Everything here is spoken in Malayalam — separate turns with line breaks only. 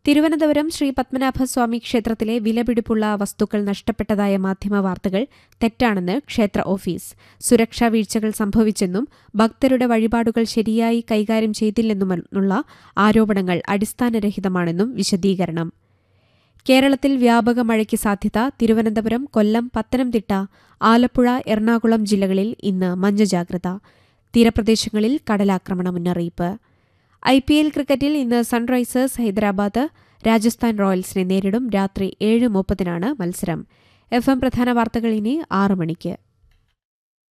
തിരുവനന്തപുരം ശ്രീ പത്മനാഭസ്വാമി ക്ഷേത്രത്തിലെ വിലപിടിപ്പുള്ള വസ്തുക്കൾ നഷ്ടപ്പെട്ടതായ മാധ്യമ വാർത്തകൾ തെറ്റാണെന്ന് ക്ഷേത്ര ഓഫീസ് സുരക്ഷാ വീഴ്ചകൾ സംഭവിച്ചെന്നും ഭക്തരുടെ വഴിപാടുകൾ ശരിയായി കൈകാര്യം ചെയ്തില്ലെന്നുമുള്ള ആരോപണങ്ങൾ അടിസ്ഥാനരഹിതമാണെന്നും വിശദീകരണം കേരളത്തിൽ വ്യാപക മഴയ്ക്ക് സാധ്യത തിരുവനന്തപുരം കൊല്ലം പത്തനംതിട്ട ആലപ്പുഴ എറണാകുളം ജില്ലകളിൽ ഇന്ന് മഞ്ഞ ജാഗ്രത തീരപ്രദേശങ്ങളിൽ കടലാക്രമണ മുന്നറിയിപ്പ് ഐ പി എൽ ക്രിക്കറ്റിൽ ഇന്ന് സൺറൈസേഴ്സ് ഹൈദരാബാദ് രാജസ്ഥാൻ റോയൽസിനെ നേരിടും രാത്രി ഏഴ് മുപ്പതിനാണ് മത്സരം എഫ് എം പ്രധാന വാർത്തകൾ ഇനി ആറ് മണിക്ക്